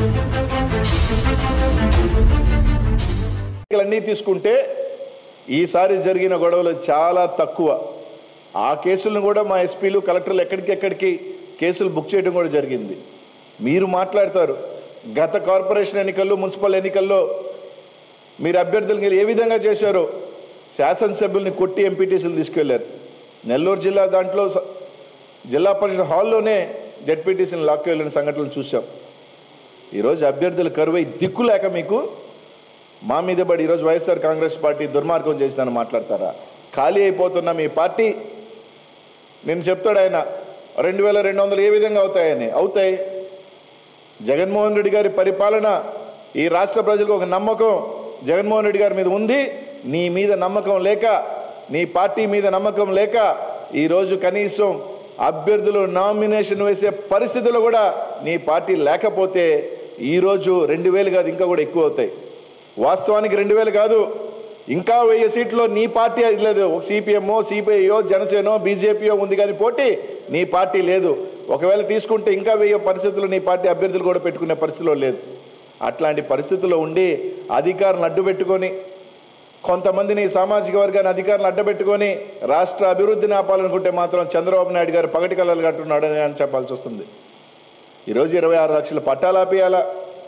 అన్నీ తీసుకుంటే ఈసారి జరిగిన గొడవలు చాలా తక్కువ ఆ కేసులను కూడా మా ఎస్పీలు కలెక్టర్లు ఎక్కడికెక్కడికి కేసులు బుక్ చేయడం కూడా జరిగింది మీరు మాట్లాడతారు గత కార్పొరేషన్ ఎన్నికల్లో మున్సిపల్ ఎన్నికల్లో మీరు అభ్యర్థులకు ఏ విధంగా చేశారో శాసనసభ్యుల్ని కొట్టి ఎంపీటీసీలు తీసుకెళ్లారు నెల్లూరు జిల్లా దాంట్లో స- జిల్లా పరిషత్ హాల్లోనే జెడ్పీటీసీని లాక్కు వెళ్ళిన సంఘటనలు చూసాం ఈరోజు అభ్యర్థులు కరువై దిక్కు లేక మీకు మా మీద పడి ఈరోజు వైఎస్ఆర్ కాంగ్రెస్ పార్టీ దుర్మార్గం చేసిందని మాట్లాడతారా ఖాళీ అయిపోతున్న మీ పార్టీ నేను చెప్తాడు ఆయన రెండు వేల రెండు వందలు ఏ విధంగా అవుతాయని అవుతాయి జగన్మోహన్ రెడ్డి గారి పరిపాలన ఈ రాష్ట్ర ప్రజలకు ఒక నమ్మకం జగన్మోహన్ రెడ్డి గారి మీద ఉంది నీ మీద నమ్మకం లేక నీ పార్టీ మీద నమ్మకం లేక ఈరోజు కనీసం అభ్యర్థులు నామినేషన్ వేసే పరిస్థితులు కూడా నీ పార్టీ లేకపోతే ఈరోజు రెండు వేలు కాదు ఇంకా కూడా ఎక్కువ అవుతాయి వాస్తవానికి రెండు వేలు కాదు ఇంకా వెయ్యి సీట్లో నీ పార్టీ అది లేదు ఒక సిపిఎంఓ సిపిఐఓ జనసేనో బీజేపీయో ఉంది కానీ పోటీ నీ పార్టీ లేదు ఒకవేళ తీసుకుంటే ఇంకా వెయ్యి పరిస్థితులు నీ పార్టీ అభ్యర్థులు కూడా పెట్టుకునే పరిస్థితిలో లేదు అట్లాంటి పరిస్థితుల్లో ఉండి అధికారులను అడ్డు పెట్టుకొని కొంతమందిని సామాజిక వర్గాన్ని అధికారులను అడ్డబెట్టుకొని రాష్ట్ర అభివృద్ధిని ఆపాలనుకుంటే మాత్రం చంద్రబాబు నాయుడు గారు పగటి కళలు కట్టున్నాడని అని చెప్పాల్సి వస్తుంది ఈరోజు ఇరవై ఆరు లక్షల పట్టాలు ఆపేయాలా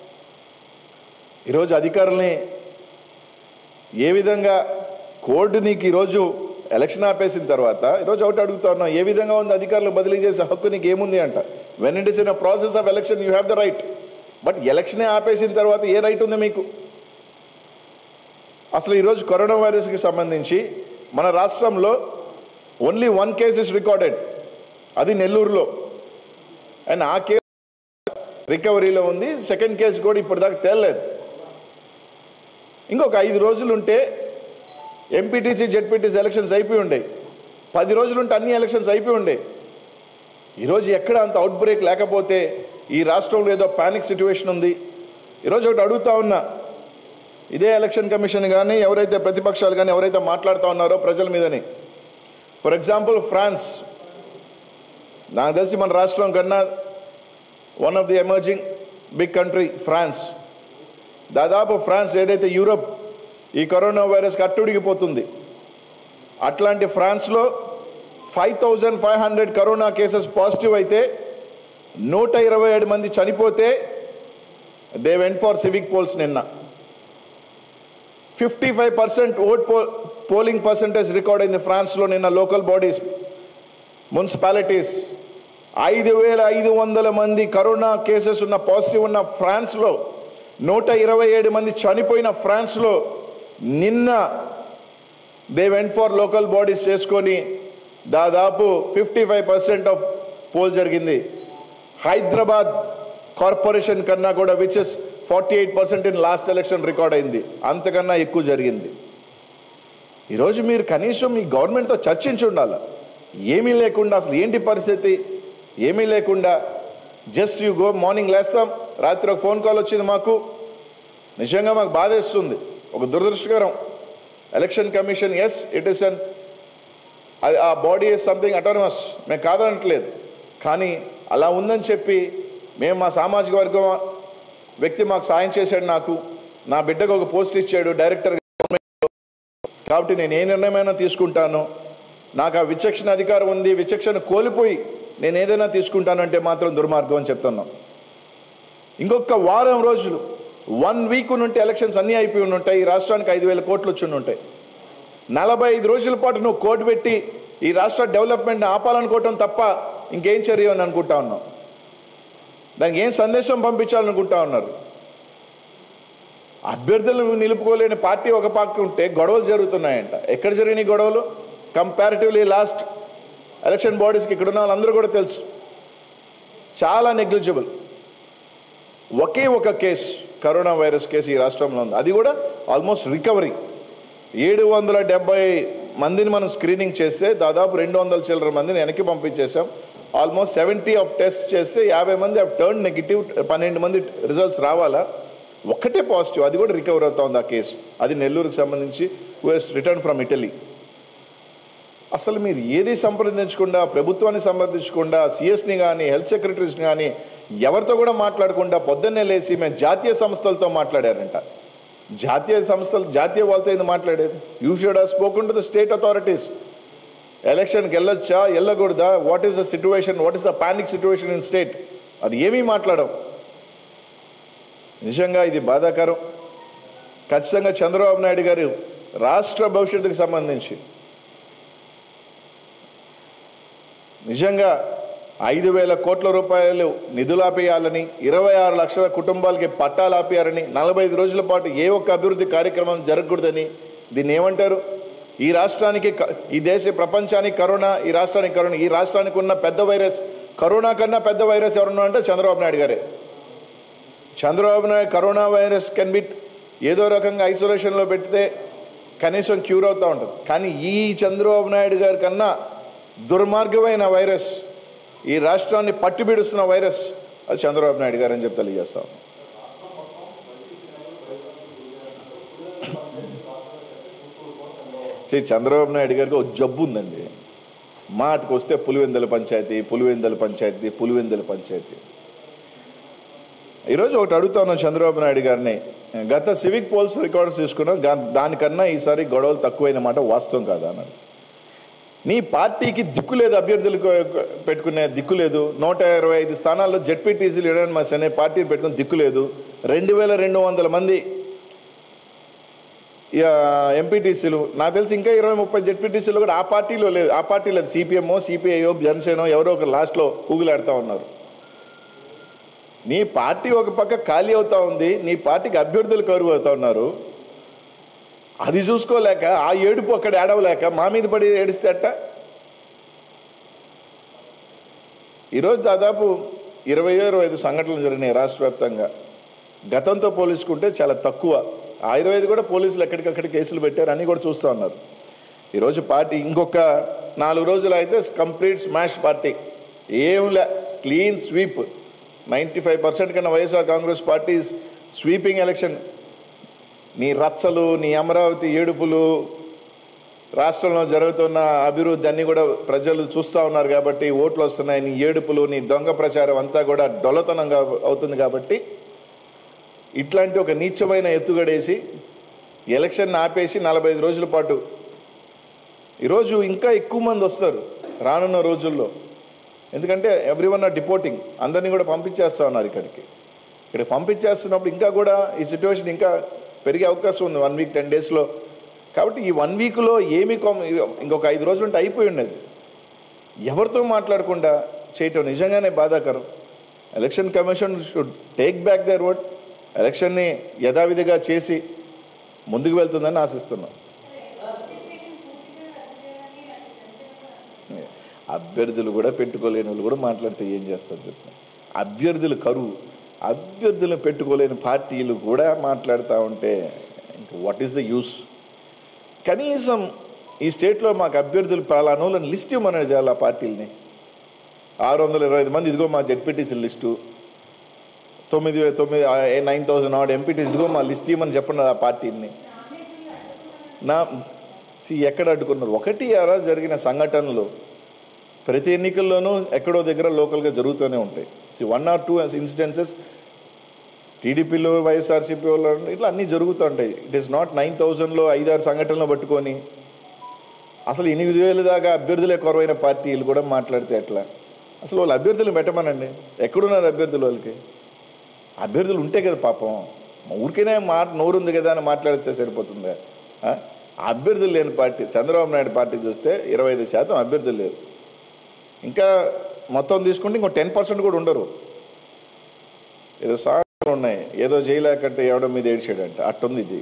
ఈరోజు అధికారుల్ని ఏ విధంగా కోర్టు నీకు ఈరోజు ఎలక్షన్ ఆపేసిన తర్వాత ఈరోజు ఒకటి అడుగుతా ఉన్నాం ఏ విధంగా ఉంది అధికారులు బదిలీ చేసే హక్కు నీకు ఏముంది అంట when it is in a process of election you have the right but ఎలక్షనే ఆపేసిన తర్వాత ఏ రైట్ ఉంది మీకు అసలు ఈరోజు కరోనా వైరస్కి సంబంధించి మన రాష్ట్రంలో only one case is recorded అది నెల్లూరులో అండ్ ఆ కేసు రికవరీలో ఉంది సెకండ్ కేసు కూడా ఇప్పటిదాకా తేలలేదు ఇంకొక ఐదు రోజులు ఉంటే ఎంపీటీసీ జెడ్పీటీసీ ఎలక్షన్స్ అయిపోయి ఉండే పది రోజులు ఉంటే అన్ని ఎలక్షన్స్ అయిపోయి ఉండే ఈరోజు ఎక్కడ అంత అవుట్ బ్రేక్ లేకపోతే ఈ రాష్ట్రంలో ఏదో పానిక్ సిచ్యువేషన్ ఉంది ఈరోజు ఒకటి అడుగుతా ఉన్నా ఇదే ఎలక్షన్ కమిషన్ కానీ ఎవరైతే ప్రతిపక్షాలు కానీ ఎవరైతే మాట్లాడుతూ ఉన్నారో ప్రజల మీదని ఫర్ ఎగ్జాంపుల్ ఫ్రాన్స్ నాకు తెలిసి మన రాష్ట్రం కన్నా one of the emerging big country France దాదాపు ఫ్రాన్స్ ఏదైతే యూరోప్ ఈ కరోనా వైరస్కి అట్టుడిగిపోతుంది అట్లాంటి ఫ్రాన్స్లో five thousand five hundred corona cases positive అయితే నూట ఇరవై ఏడు మంది చనిపోతే they went for civic polls నిన్న ఫిఫ్టీ ఫైవ్ పర్సెంట్ ఓట్ పో పోలింగ్ పర్సెంటేజ్ రికార్డ్ అయింది ఫ్రాన్స్లో నిన్న లోకల్ బాడీస్ మున్సిపాలిటీస్ ఐదు వేల ఐదు వందల మంది కరోనా కేసెస్ ఉన్న పాజిటివ్ ఉన్న ఫ్రాన్స్లో నూట ఇరవై ఏడు మంది చనిపోయిన ఫ్రాన్స్లో నిన్న they went for local bodies చేసుకొని దాదాపు fifty five percent of poll జరిగింది హైదరాబాద్ కార్పొరేషన్ కన్నా కూడా which is forty eight percent in last election record అయింది అంతకన్నా ఎక్కువ జరిగింది ఈరోజు మీరు కనీసం మీ గవర్నమెంట్తో చర్చించి ఉండాలి ఏమీ లేకుండా అసలు ఏంటి పరిస్థితి ఏమీ లేకుండా జస్ట్ యూ గో మార్నింగ్ లేస్తాం రాత్రి ఒక ఫోన్ కాల్ వచ్చింది మాకు నిజంగా మాకు బాధేస్తుంది ఒక దురదృష్టకరం election commission as it is an uh body is something autonomous మేము కాదనట్లేదు కానీ అలా ఉందని చెప్పి మేము మా సామాజిక వర్గం వ్యక్తి మాకు సాయం చేశాడు నాకు నా బిడ్డకు ఒక పోస్ట్ ఇచ్చాడు డైరెక్టర్ కాబట్టి నేను ఏ నిర్ణయమైనా తీసుకుంటాను నాకు ఆ విచక్షణ అధికారం ఉంది విచక్షణ కోల్పోయి నేను ఏదైనా తీసుకుంటానంటే మాత్రం దుర్మార్గం అని చెప్తున్నాం ఇంకొక వారం రోజులు వన్ వీక్ నుండి ఎలక్షన్స్ అన్నీ అయిపోయి ఉంటాయి ఈ రాష్ట్రానికి ఐదు వేల కోట్లు వచ్చి ఉంటాయి నలభై ఐదు రోజుల పాటు నువ్వు కోడ్ పెట్టి ఈ రాష్ట్ర డెవలప్మెంట్ని ఆపాలనుకోవటం తప్ప ఇంకేం చర్య అని అనుకుంటా ఉన్నాం దానికి ఏం సందేశం పంపించాలనుకుంటా ఉన్నారు అభ్యర్థులను నిలుపుకోలేని పార్టీ ఒక పక్క ఉంటే గొడవలు జరుగుతున్నాయంట ఎక్కడ జరిగినాయి గొడవలు కంపారిటివ్లీ లాస్ట్ ఎలక్షన్ బాడీస్కి ఇక్కడ ఉన్న వాళ్ళందరూ కూడా తెలుసు చాలా నెగ్లిజిబుల్ ఒకే ఒక కేసు కరోనా వైరస్ కేసు ఈ రాష్ట్రంలో ఉంది అది కూడా ఆల్మోస్ట్ రికవరీ ఏడు వందల డెబ్బై మందిని మనం స్క్రీనింగ్ చేస్తే దాదాపు రెండు వందల చిల్లర మందిని వెనక్కి పంపించేసాం ఆల్మోస్ట్ సెవెంటీ ఆఫ్ టెస్ట్ చేస్తే యాభై మంది ఆఫ్ టర్న్ నెగిటివ్ పన్నెండు మంది రిజల్ట్స్ రావాలా ఒక్కటే పాజిటివ్ అది కూడా రికవర్ అవుతా ఉంది ఆ కేసు అది నెల్లూరుకి సంబంధించి who he's return from Italy అసలు మీరు ఏది సంప్రదించకుండా ప్రభుత్వాన్ని సంప్రదించకుండా సిఎస్ని కానీ హెల్త్ సెక్రటరీస్ని కానీ ఎవరితో కూడా మాట్లాడకుండా పొద్దున్నే లేచి మేము జాతీయ సంస్థలతో మాట్లాడారంట జాతీయ సంస్థలు జాతీయ వాళ్ళతో ఏంది మాట్లాడేది you should have spoken to the state authorities ఎలక్షన్కి వెళ్ళొచ్చా వెళ్ళకూడదా what is the situation what is the panic situation in state అది ఏమీ మాట్లాడడం నిజంగా ఇది బాధాకరం ఖచ్చితంగా చంద్రబాబు నాయుడు గారు రాష్ట్ర భవిష్యత్తుకు సంబంధించి నిజంగా ఐదు వేల కోట్ల రూపాయలు నిధులాపేయాలని ఇరవై ఆరు లక్షల కుటుంబాలకి పట్టాలు ఆపేయాలని నలభై ఐదు రోజుల పాటు ఏ ఒక్క అభివృద్ధి కార్యక్రమం జరగకూడదని దీన్ని ఏమంటారు ఈ రాష్ట్రానికి క- ఈ దేశ ప్రపంచానికి కరోనా ఈ రాష్ట్రానికి కరోనా ఈ రాష్ట్రానికి ఉన్న పెద్ద వైరస్ కరోనా కన్నా పెద్ద వైరస్ ఎవరున్నా అంటే చంద్రబాబు నాయుడు గారే Chandrababu Naidu corona virus can be ఏదో రకంగా ఐసోలేషన్లో పెడితే కనీసం క్యూర్ అవుతూ ఉంటుంది కానీ ఈ చంద్రబాబు నాయుడు గారి కన్నా దుర్మార్గమైన వైరస్ ఈ రాష్ట్రాన్ని పట్టిబిడుస్తున్న వైరస్ అది చంద్రబాబు నాయుడు గారు అని చెప్పి తెలియజేస్తాం శ్రీ చంద్రబాబు నాయుడు గారికి ఒక జబ్బు ఉందండి మాటకు వస్తే పులివెందుల పంచాయతీ పులివెందుల పంచాయతీ పులివెందుల పంచాయతీ ఈరోజు ఒకటి అడుగుతాను చంద్రబాబు నాయుడు గారిని గత సివిక్ పోల్స్ రికార్డ్స్ తీసుకున్నాం గా- దానికన్నా ఈసారి గొడవలు తక్కువైన మాట వాస్తవం కాదా అన్నాడు నీ పార్టీకి దిక్కు లేదు అభ్యర్థులు పెట్టుకునే దిక్కు లేదు నూట ఇరవై ఐదు స్థానాల్లో జెడ్పీటీసీలు యునానిమస్ అనే పార్టీని పెట్టుకుని దిక్కు లేదు రెండు వేల రెండు వందల మంది ఎంపీటీసీలు నాకు తెలిసి ఇంకా ఇరవై ముప్పై జెడ్పీటీసీలు కూడా ఆ పార్టీలో లేదు ఆ పార్టీ లేదు సిపిఎంఓ సిపిఐఓ జనసేనో ఎవరో ఒక లాస్ట్లో ఊగులాడుతూ ఉన్నారు నీ పార్టీ ఒక పక్క ఖాళీ అవుతా ఉంది నీ పార్టీకి అభ్యర్థులు కరువు అవుతా ఉన్నారు అది చూసుకోలేక ఆ ఏడుపు అక్కడ ఏడవలేక మా మీద పడి ఏడిస్తే అట్ట ఈరోజు దాదాపు ఇరవై ఇరవై ఐదు సంఘటనలు జరిగినాయి రాష్ట్ర వ్యాప్తంగా గతంతో పోల్చుకుంటే చాలా తక్కువ ఆ ఇరవై ఐదు కూడా పోలీసులు ఎక్కడికక్కడ కేసులు పెట్టారు అని కూడా చూస్తూ ఉన్నారు ఈరోజు పార్టీ ఇంకొక నాలుగు రోజులు అయితే కంప్లీట్ స్మాష్ పార్టీ ఏం లే clean sweep ninety five percent కన్నా YSR Congress party sweeping election నీ రచ్చలు నీ అమరావతి ఏడుపులు రాష్ట్రంలో జరుగుతున్న అభివృద్ధి అన్ని కూడా ప్రజలు చూస్తూ ఉన్నారు కాబట్టి ఓట్లు వస్తున్నాయి నీ ఏడుపులు నీ దొంగ ప్రచారం అంతా కూడా డొల్లతనంగా అవుతుంది కాబట్టి ఇట్లాంటి ఒక నీచమైన ఎత్తుగడేసి ఎలక్షన్ ఆపేసి నలభై ఐదు రోజుల పాటు ఈరోజు ఇంకా ఎక్కువ మంది వస్తారు రానున్న రోజుల్లో ఎందుకంటే ఎవ్రీ వన్ ఆర్ డిపోర్టింగ్ అందరినీ కూడా పంపించేస్తా ఉన్నారు ఇక్కడికి ఇక్కడ పంపించేస్తున్నప్పుడు ఇంకా కూడా ఈ సిచ్యువేషన్ ఇంకా పెరిగే అవకాశం ఉంది వన్ వీక్ టెన్ డేస్లో కాబట్టి ఈ వన్ వీక్లో ఏమి కొమ్- ఇంకొక ఐదు రోజులు ఉంటే అయిపోయి ఉండేది ఎవరితో మాట్లాడకుండా చేయటం నిజంగానే బాధాకరం election commission should take back their word ఎలక్షన్ని యథావిధిగా చేసి ముందుకు వెళ్తుందని ఆశిస్తున్నాం అభ్యర్థులు కూడా పెట్టుకోలేని వాళ్ళు కూడా మాట్లాడితే ఏం చేస్తారు చెప్పు అభ్యర్థులు కరువు అభ్యర్థులను పెట్టుకోలేని పార్టీలు కూడా మాట్లాడుతూ ఉంటే ఇంక వాట్ ఈస్ ద యూస్ కనీసం ఈ స్టేట్లో మాకు అభ్యర్థులు పలానోళ్ళని లిస్ట్ ఇవ్వమని చేయాలి ఆ పార్టీలని ఆరు వందల ఇరవై ఐదు మంది ఇదిగో మా జెడ్పీటీసీ లిస్టు తొమ్మిది వే- తొమ్మిది నైన్ థౌసండ్ ఆడ్ ఎంపీటీసీ ఇదిగో మా లిస్ట్ ఇవ్వమని చెప్పండి ఆ పార్టీని నా సి ఎక్కడ అడ్డుకున్నారు ఒకటి అలా జరిగిన సంఘటనలు ప్రతి ఎన్నికల్లోనూ ఎక్కడో దగ్గర లోకల్గా జరుగుతూనే ఉంటాయి see one or two incidences టీడీపీలో వైఎస్ఆర్సీపీ వాళ్ళు ఇట్లా అన్నీ జరుగుతూ ఉంటాయి ఇట్ ఈస్ నాట్ నైన్ థౌజండ్లో ఐదారు సంఘటనలు పట్టుకొని అసలు ఎనిమిది వేల దాకా అభ్యర్థులే కొరవైన పార్టీలు కూడా మాట్లాడితే ఎట్లా అసలు వాళ్ళు అభ్యర్థులు పెట్టమనండి ఎక్కడున్నారు అభ్యర్థులు వాళ్ళకి అభ్యర్థులు ఉంటే కదా పాపం ఊరికేనే మాట నోరుంది కదా అని మాట్లాడితే సరిపోతుందా ఆ? అభ్యర్థులు లేని పార్టీ చంద్రబాబు నాయుడు పార్టీ చూస్తే ఇరవై ఐదు శాతం అభ్యర్థులు లేరు ఇంకా మొత్తం తీసుకుంటే ఇంకో టెన్ పర్సెంట్ కూడా ఉండరు ఏదో సాగులు ఉన్నాయి ఏదో చేయలేకంటే ఎవడం మీద ఏడ్చాడంట అట్టుంది ఇది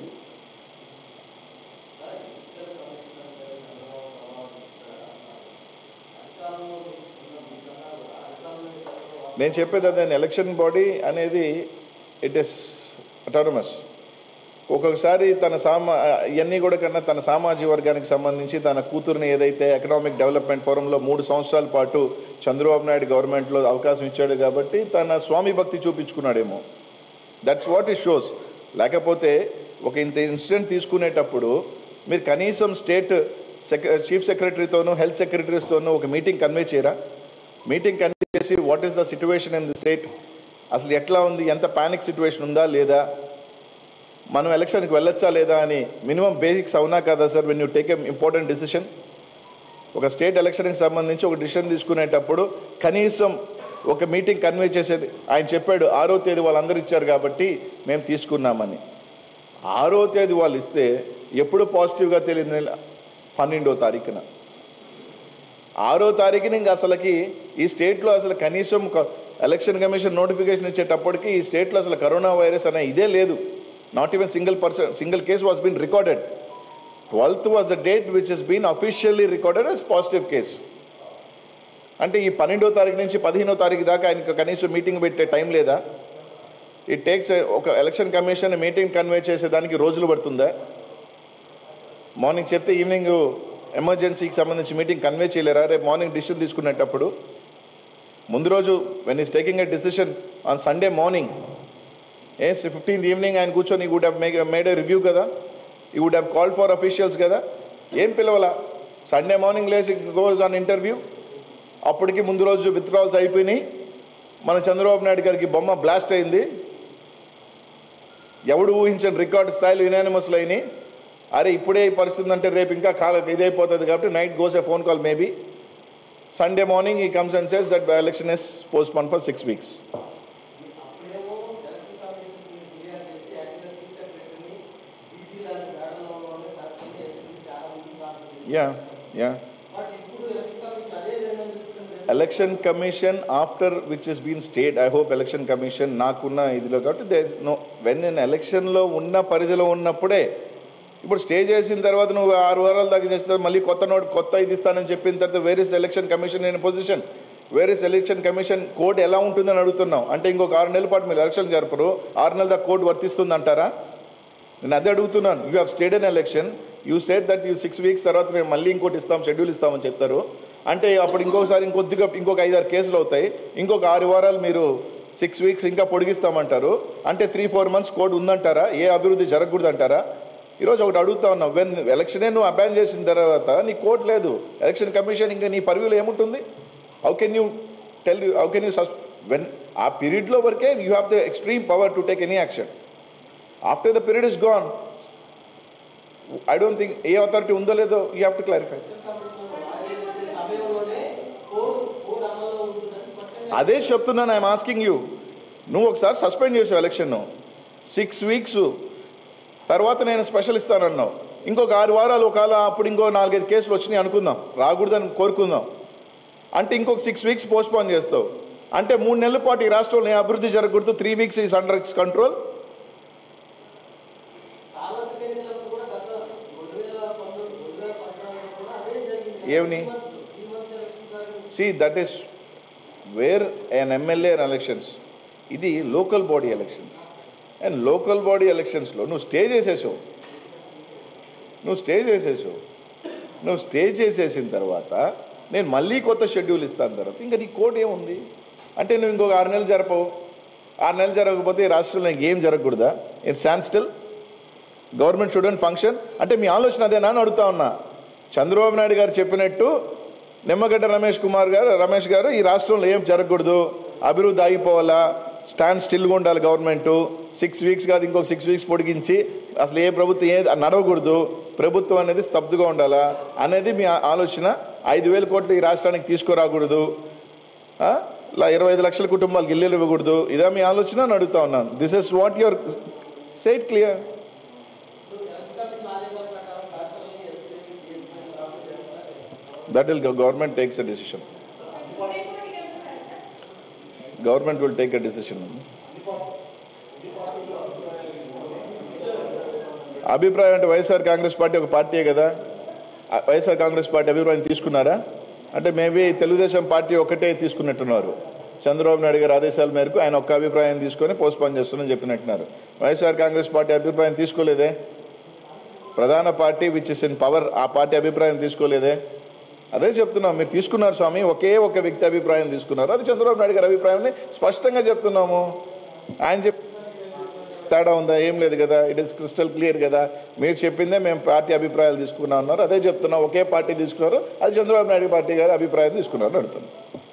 నేను చెప్పేది అదే ఎలక్షన్ బాడీ అనేది ఇట్ ఇస్ అటానమస్ ఒక్కొక్కసారి తన సామా ఇవన్నీ కూడా కన్నా తన సామాజిక వర్గానికి సంబంధించి తన కూతురుని ఏదైతే ఎకనామిక్ డెవలప్మెంట్ ఫోరంలో మూడు సంవత్సరాల పాటు చంద్రబాబు నాయుడు గవర్నమెంట్లో అవకాశం ఇచ్చాడు కాబట్టి తన స్వామి భక్తి చూపించుకున్నాడేమో దట్స్ వాట్ ఇట్ షోస్ లేకపోతే ఒక ఇంత ఇన్సిడెంట్ తీసుకునేటప్పుడు మీరు కనీసం స్టేట్ సెక్ చీఫ్ సెక్రటరీతోనూ హెల్త్ సెక్రటరీస్తోనూ ఒక మీటింగ్ కన్వే చేయరా మీటింగ్ కన్వే చేసి what is the situation in the state అసలు ఎట్లా ఉంది ఎంత పానిక్ సిచ్యువేషన్ ఉందా లేదా మనం ఎలక్షన్కి వెళ్ళొచ్చా లేదా అని మినిమం బేసిక్స్ అవునా కదా sir when you take a important decision ఒక స్టేట్ ఎలక్షన్కి సంబంధించి ఒక డిసిషన్ తీసుకునేటప్పుడు కనీసం ఒక మీటింగ్ కన్వే చేసేది ఆయన చెప్పాడు ఆరో తేదీ వాళ్ళందరూ ఇచ్చారు కాబట్టి మేము తీసుకున్నామని ఆరో తేదీ వాళ్ళు ఇస్తే ఎప్పుడు పాజిటివ్గా తెలియదు నెల పన్నెండో తారీఖున ఆరో తారీఖున ఇంకా అసలుకి ఈ స్టేట్లో అసలు కనీసం ఒక ఎలక్షన్ కమిషన్ నోటిఫికేషన్ ఇచ్చేటప్పటికి ఈ స్టేట్లో అసలు కరోనా వైరస్ అనే ఇదే లేదు not even single person single case was been recorded twelfth was the date which is been officially recorded as positive case అంటే ఈ పన్నెండో తారీఖు నుంచి పదిహేనో తారీఖు దాకా ఆయనకు కనీసం మీటింగ్ పెట్టే టైం లేదా ఇట్ టేక్స్ ఒక ఎలక్షన్ కమిషన్ మీటింగ్ కన్వే చేసేదానికి రోజులు పడుతుందా మార్నింగ్ చెప్తే ఈవినింగ్ ఎమర్జెన్సీకి సంబంధించి మీటింగ్ కన్వే చేయలేరా రేపు మార్నింగ్ డిసిషన్ తీసుకునేటప్పుడు ముందు రోజు when is taking a decision on Sunday morning a fifteenth evening ఆయన కూర్చొని he would have make made a review కదా he would have call for officials కదా ఏం పిలవాలా సండే మార్నింగ్ లేసి గోస్ ఆన్ ఇంటర్వ్యూ అప్పటికి ముందు రోజు విత్డ్రాల్స్ అయిపోయినాయి మన చంద్రబాబు నాయుడు గారికి బొమ్మ బ్లాస్ట్ అయింది ఎవడు ఊహించని రికార్డ్ స్థాయిలో యునానిమస్లు అయినాయి అరే ఇప్పుడే ఈ పరిస్థితి అంటే రేపు ఇంకా కాల ఇదైపోతుంది కాబట్టి night goes a phone call maybe Sunday morning he comes and says that election is postponed for six weeks అప్పుడేమో ఎలక్షన్ కమిషన్ ఫిర్యాదు చేసి యాక్చువల్గా చీఫ్ సెక్రటరీని బీసీ లాంటి గార్డెన్లోనే తరఫున ఎస్పీ చాలా ముందు కాదు యా యా బట్ ఇప్పుడు ఎలక్షన్ కమిషన్ అదే నిర్ణయం తీసుకుంటే election commission after which is been state I hope election commission నాకున్న ఇదిలో కాబట్టి దే నో వెన్ నేను ఎలక్షన్లో ఉన్న పరిధిలో ఉన్నప్పుడే ఇప్పుడు స్టే చేసిన తర్వాత నువ్వు ఆరు వారాల దాకా చేసిన తర్వాత మళ్ళీ కొత్త నోట్ కొత్త ఇది ఇస్తానని చెప్పిన తర్వాత వేరే ఎలక్షన్ కమిషన్ ఇన్ పొజిషన్ వేరే ఎలక్షన్ కమిషన్ కోడ్ ఎలా ఉంటుందని అడుగుతున్నాం అంటే ఇంకొక ఆరు నెలల పాటు మీరు ఎలక్షన్ జరపరు ఆరు నెలల దాకా కోడ్ వర్తిస్తుంది అంటారా నేను అదే అడుగుతున్నాను you have stayed on election you state that you six weeks తర్వాత మేము మళ్ళీ ఇంకోటి ఇస్తాం షెడ్యూల్ ఇస్తామని చెప్తారు అంటే అప్పుడు ఇంకోసారి ఇంకొద్దిగా ఇంకొక ఐదారు కేసులు అవుతాయి ఇంకొక ఆరు వారాలు మీరు సిక్స్ వీక్స్ ఇంకా పొడిగిస్తామంటారు అంటే త్రీ ఫోర్ మంత్స్ కోడ్ ఉందంటారా ఏ అభివృద్ధి జరగకూడదు అంటారా ఈరోజు ఒకటి అడుగుతా ఉన్నావు వెన్ ఎలక్షనే నువ్వు అబ్యాన్ చేసిన తర్వాత నీ కోడ్ లేదు ఎలక్షన్ కమిషన్ ఇంకా నీ పరివిలో ఏముంటుంది how can you tell you how can you sus when uh పీరియడ్లో వరకే you have the extreme power to take any action after the period is gone I don't think a authority ఉందో లేదో you have to clarify సమయంలోనే code code అమల్లో ఉంటుందని స్పష్టంగా అదే చెప్తున్నాను ఐఎమ్ ఆస్కింగ్ యూ నువ్వు ఒకసారి సస్పెండ్ చేసావు ఎలక్షన్ సిక్స్ వీక్స్ తర్వాత నేను స్పెషల్ ఇస్తానన్నావు ఇంకొక ఆరు వారాలు ఒకవేళ అప్పుడు ఇంకో నాలుగైదు కేసులు వచ్చినాయి అనుకుందాం రాకూడదని కోరుకుందాం అంటే ఇంకొక సిక్స్ వీక్స్ పోస్ట్పోన్ చేస్తావు అంటే మూడు నెలల పాటు ఈ రాష్ట్రంలో ఏ అభివృద్ధి జరగకూడదు three weeks is under control సార్వత్రిక ఎన్నికలప్పుడు కూడా గత రెండు వేల పంతొమ్మిది రెండు వేల పద్నాలుగులో కూడా అదే జరిగింది ఏమని? త్రీ మంత్స్ ఎలక్షన్ జరిగింది see that is where an MLA elections ఇది local body elections and local body ఎలక్షన్స్లో నువ్వు స్టే చేసేసావు నువ్వు స్టే చేసేసావు నువ్వు స్టే చేసేసిన తర్వాత నేను మళ్ళీ కొత్త షెడ్యూల్ ఇస్తాను తర్వాత ఇంకా నీ కోడ్ ఏముంది అంటే నువ్వు ఇంకొక ఆరు నెలలు జరపవు ఆరు నెలలు జరగకపోతే ఈ రాష్ట్రంలో ఇంకేం జరగకూడదా it stand still government student function అంటే మీ ఆలోచన అదేనా అని అడుగుతా ఉన్నా చంద్రబాబు నాయుడు గారు చెప్పినట్టు నిమ్మగడ్డ రమేష్ కుమార్ గారు రమేష్ గారు ఈ రాష్ట్రంలో ఏం జరగకూడదు అభివృద్ధి ఆగిపోవాలా స్టాండ్ స్టిల్గా ఉండాలి గవర్నమెంట్ సిక్స్ వీక్స్ కాదు ఇంకొక సిక్స్ వీక్స్ పొడిగించి అసలు ఏ ప్రభుత్వం ఏ నడవకూడదు ప్రభుత్వం అనేది స్తబ్దుగా ఉండాలా అనేది మీ ఆ- ఆలోచన ఐదు వేల కోట్లు ఈ రాష్ట్రానికి తీసుకురాకూడదు ఆ? ఇలా ఇరవై ఐదు లక్షల కుటుంబాలకు ఇల్లు ఇవ్వకూడదు ఇదా మీ ఆలోచన అని అడుగుతా ఉన్నాను this is what your state clear that will government takes a decision government will take a decision అభిప్రాయం అంటే వైఎస్ఆర్ కాంగ్రెస్ పార్టీ ఒక పార్టీయే కదా ఆ వైఎస్ఆర్ కాంగ్రెస్ పార్టీ అభిప్రాయం తీసుకున్నారా అంటే మేబీ తెలుగుదేశం పార్టీ ఒకటే తీసుకున్నట్టున్నారు చంద్రబాబు నాయుడు గారి ఆదేశాల మేరకు ఆయన ఒక్క అభిప్రాయం తీసుకొని పోస్ట్పోన్ చేస్తున్నారని చెప్పినట్టున్నారు వైఎస్ఆర్ కాంగ్రెస్ పార్టీ అభిప్రాయం తీసుకోలేదే ప్రధాన party which is in power ఆ పార్టీ అభిప్రాయం తీసుకోలేదే అదే చెప్తున్నాం మీరు తీసుకున్నారు స్వామి ఒకే ఒక వ్యక్తి అభిప్రాయం తీసుకున్నారు అది చంద్రబాబు నాయుడు గారి అభిప్రాయాన్ని స్పష్టంగా చెప్తున్నాము ఆయన చెప్ తేడా ఉందా ఏం లేదు కదా ఇట్ ఇస్ క్రిస్టల్ క్లియర్ కదా మీరు చెప్పిందే మేము పార్టీ అభిప్రాయాలు తీసుకున్నాం అన్నారు అదే చెప్తున్నాం ఒకే పార్టీ తీసుకున్నారు అది చంద్రబాబు నాయుడు పార్టీ గారి అభిప్రాయం తీసుకున్నారు అడుగుతున్నాం